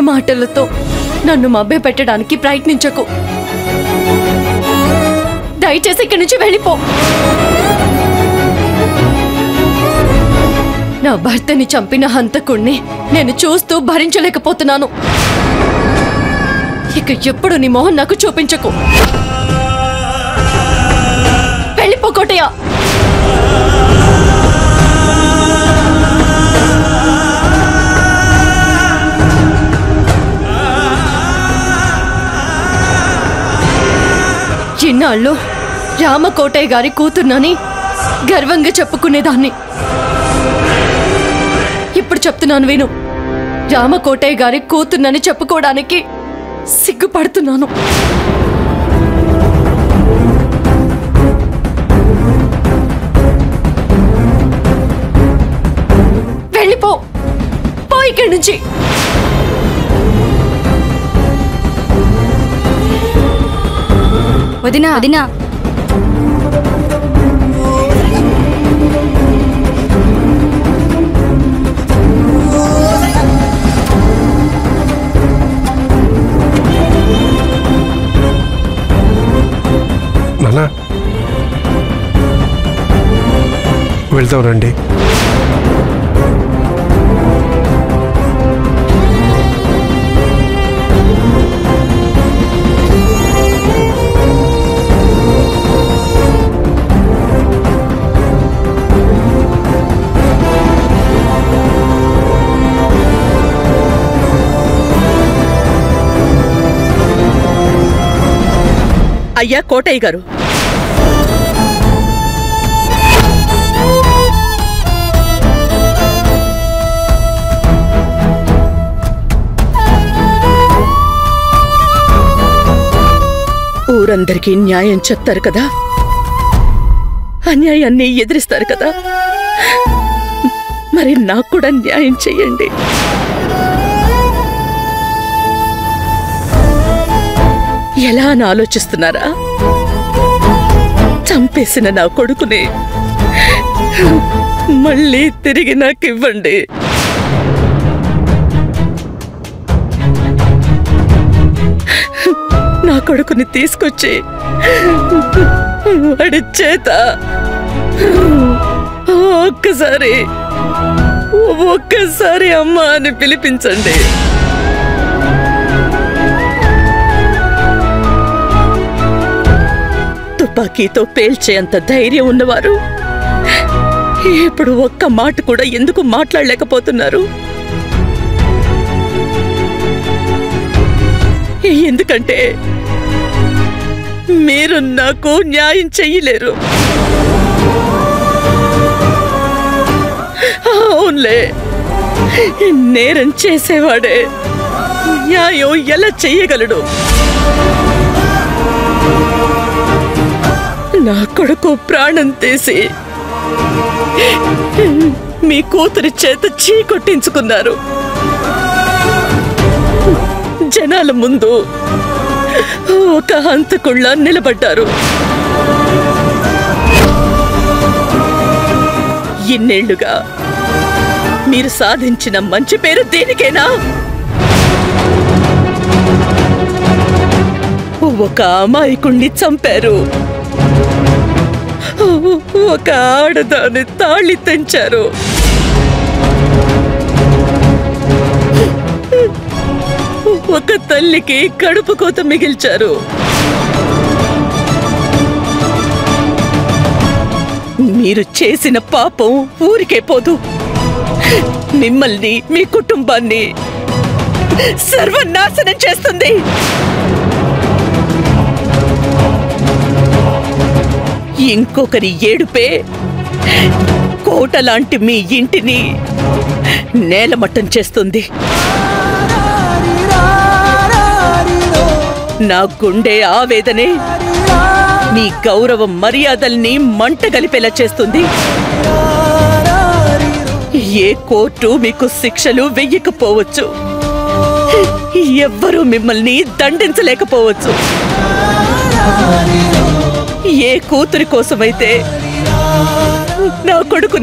మాటలతో నన్ను మభ్య పెట్టడానికి ప్రయత్నించకు దయచేసి ఇక్కడి నుంచి వెళ్ళిపో నా భర్తని చంపిన హంతకుణ్ణి నేను చూస్తూ భరించలేకపోతున్నాను ఇక ఎప్పుడు నీ మొహం నాకు చూపించకు వెళ్ళిపో కోటయ్య ఇన్నాళ్ళు రామకోటయ్య గారి కూతుర్నని గర్వంగా చెప్పుకునేదాన్ని ఇప్పుడు చెప్తున్నాను విను రామకోటయ్య గారి కూతుర్నని చెప్పుకోవడానికి సిగ్గుపడుతున్నాను వెళ్ళిపో పో ఇక్కడి నుంచి వదినా వదినా నానా వెళ్తాం రండి అయ్యా కోటయ్య గారు ఊరందరికీ న్యాయం చెప్తారు కదా అన్యాయాన్ని ఎదిరిస్తారు కదా మరి నాకు కూడా న్యాయం చెయ్యండి ఎలా అని ఆలోచిస్తున్నారా చంపేసిన నా కొడుకుని మళ్ళీ తిరిగి నాకు ఇవ్వండి నా కొడుకుని తీసుకొచ్చి వాడి చేత ఒక్కసారి ఒక్కసారి అమ్మ అని పిలిపించండి తుపాకీతో పేల్చేంత ధైర్యం ఉన్నవారు ఇప్పుడు ఒక్క మాట కూడా ఎందుకు మాట్లాడలేకపోతున్నారు ఎందుకంటే మీరు నాకు న్యాయం చెయ్యలేరు అవునులే నేరం చేసేవాడే న్యాయం ఎలా చెయ్యగలడు నా కొడుకు ప్రాణం తీసి మీ కూతురి చేత చీ కొట్టించుకున్నారు జనాల ముందు ఒక హంతకుళ్ళ నిలబడ్డారు ఇన్నేళ్లుగా మీరు సాధించిన మంచి పేరు దేనికేనా ఒక అమాయకుణ్ణి చంపారు ఒక ఆడదాన్ని తాళి తెంచారు ఒక తల్లికి కడుపు కోత మిగిల్చారు మీరు చేసిన పాపం ఊరికే పోదు మిమ్మల్ని మీ కుటుంబాన్ని సర్వనాశనం చేస్తుంది ఇంకొకరి ఏడుపే కోట లాంటి మీ ఇంటిని నేలమట్టం చేస్తుంది నా గుండె ఆవేదనే మీ గౌరవ మర్యాదల్ని మంట కలిపేలా చేస్తుంది ఏ కోర్టు మీకు శిక్షలు వెయ్యకపోవచ్చు ఎవ్వరూ మిమ్మల్ని దండించలేకపోవచ్చు ఏ కూతురి కోసమైతే నా కొడుకు